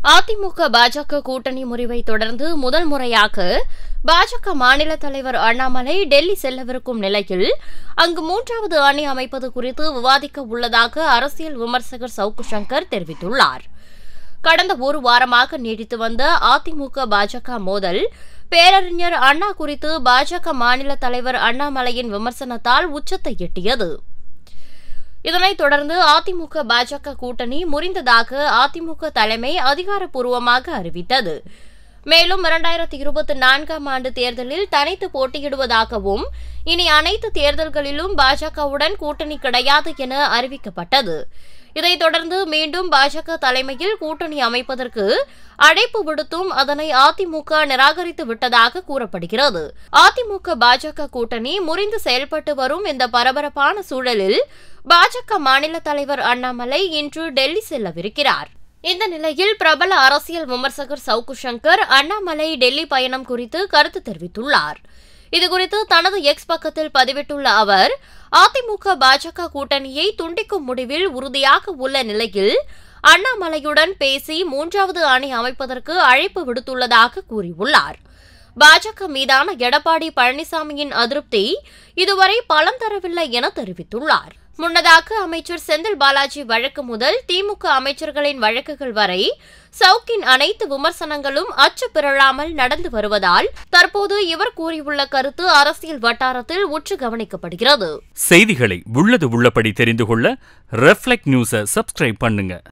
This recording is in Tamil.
அதிமுக பாஜக கூட்டணி முறிவை தொடர்ந்து முதல் முறையாக பாஜக மாநில தலைவர் அண்ணாமலை டெல்லி செல்லவிருக்கும் நிலையில் அங்கு மூன்றாவது அணி அமைப்பது குறித்து விவாதிக்க உள்ளதாக அரசியல் விமர்சகர் சவுக்கு சங்கர் தெரிவித்துள்ளார் கடந்த ஒரு வாரமாக நீடித்து வந்த அதிமுக பாஜக மோதல் பேரறிஞர் அண்ணா குறித்து பாஜக மாநில தலைவர் அண்ணாமலையின் விமர்சனத்தால் உச்சத்தை எட்டியது இதனைத் தொடர்ந்து அதிமுக பாஜக கூட்டணி முறிந்ததாக அதிமுக தலைமை அதிகாரப்பூர்வமாக அறிவித்தது மேலும் இரண்டாயிரத்தி இருபத்தி நான்காம் ஆண்டு தேர்தலில் தனித்து போட்டியிடுவதாகவும் இனி அனைத்து தேர்தல்களிலும் பாஜகவுடன் கூட்டணி கிடையாது என அறிவிக்கப்பட்டது இதைத் தொடர்ந்து மீண்டும் பாஜக தலைமையில் கூட்டணி அமைப்பதற்கு அழைப்பு விடுத்தும் அதனை அதிமுக நிராகரித்து விட்டதாக கூறப்படுகிறது அதிமுக பாஜக கூட்டணி முறிந்து செயல்பட்டு வரும் இந்த பரபரப்பான சூழலில் பாஜக மாநில தலைவர் அண்ணாமலை இன்று டெல்லி செல்லவிருக்கிறார் இந்த நிலையில் பிரபல அரசியல் விமர்சகர் சவுக்கு சங்கர் அண்ணாமலை டெல்லி பயணம் குறித்து கருத்து தெரிவித்துள்ளார் இதுகுறித்து தனது எக்ஸ் பக்கத்தில் பதிவிட்டுள்ள அவர் அதிமுக பாஜக கூட்டணியை துண்டிக்கும் முடிவில் உறுதியாக உள்ள நிலையில் அண்ணாமலையுடன் பேசி மூன்றாவது அணி அமைப்பதற்கு அழைப்பு விடுத்துள்ளதாக கூறியுள்ளார் பாஜக மீதான எடப்பாடி பழனிசாமியின் அதிருப்தி இதுவரை பலம் தரவில்லை என தெரிவித்துள்ளார் முன்னதாக அமைச்சர் செந்தில் பாலாஜி வழக்கு முதல் திமுக அமைச்சர்களின் வழக்குகள் வரை சவுக்கின் அனைத்து விமர்சனங்களும் அச்சு பிறழாமல் நடந்து வருவதால் தற்போது இவர் கூறியுள்ள கருத்து அரசியல் வட்டாரத்தில் உற்று கவனிக்கப்படுகிறது செய்திகளை உள்ளது உள்ளபடி தெரிந்து கொள்ள ரெஃப்ளெக்ட் நியூஸை சப்ஸ்கிரைப் பண்ணுங்க